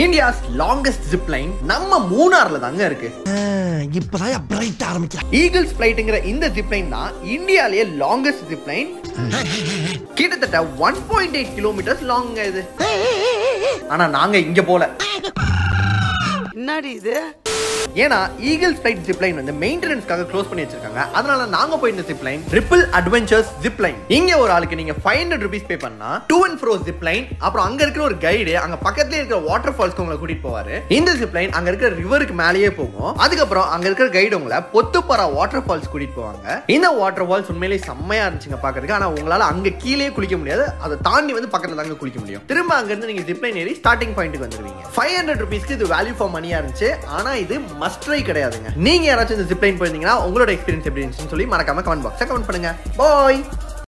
India's longest zip line நம்ம மூணார்ல தாங்க இருக்கு இப்பதான் பிரைட் ஆரம்பிக்கிறான் ஈகிள்ஸ் ஃபிளைட்டுங்கிற இந்த ஜிப் லைன் தான் இந்தியாலேயே லாங்கஸ்ட் ஜிப் லைன் கிட்டத்தட்ட one point eight kilometres long இது ஆனா நாங்க இங்க போல என்னடி இது ஏன்னா ஈகிள்ஸ் ஃபிளைட் ஜிப் லைன் வந்து மெயின்டெனன்ஸ்க்காக க்ளோஸ் பண்ணி வச்சிருக்காங்க அதனால நாங்க போயிருந்த zip line ripple adventures zip line இங்க ஒரு ஆளுக்கு நீங்க ஃபைவ் ஹண்ட்ரட் ருபீஸ் பே பண்ணா to and fro zip line அப்புறம் அங்க இருக்கிற ஒரு கைடு அங்க பக்கத்துல இருக்கிற வாட்டர் ஃபால்ஸ்க்கு உங்களை கூட்டிட்டு போவாரு இந்த ஜிப் லைன் அங்க இருக்கிற ரிவருக்கு மேலேயே போகும் அதுக்கப்புறம் அங்க இருக்கிற கைடு உங்களை பொத்துப்பரா வாட்டர் ஃபால்ஸ் கூட்டிட்டு போவாங்க இந்த வாட்டர் ஃபால்ஸ் உண்மையிலேயே செம்மையா இருந்துச்சுங்க பாக்குறதுக்கு ஆனா உங்களால அங்க கீழே குளிக்க முடியாது அதை தாண்டி வந்து பக்கத்துல தாங்க குளிக்க முடியும் திரும்ப அங்க இருந்து நீங்க ஜிப் லைன் ஏறி ஸ்டார்டிங் பாயிண்ட்டுக்கு வந்துருவீங்க ஃபைவ் ஹண்ட்ரட் ருபீஸ்க்கு இது வேல்யூ ஃபார் மணியா இருந்துச்சு ஆனா இது மஸ்ட் ட்ரை கிடையாதுங்க நீங்க யாராச்சும் இந்த ஜிப் லைன் போயிருந்தீங்கன்னா உங்களோட எக்ஸ்பீரியன்ஸ் எப்படி இருந்துச்சுன்னு சொல்லி மறக்காம கமெண்ட் பாக்ஸ்ல கமெண்ட் பண்ணுங்க பாய்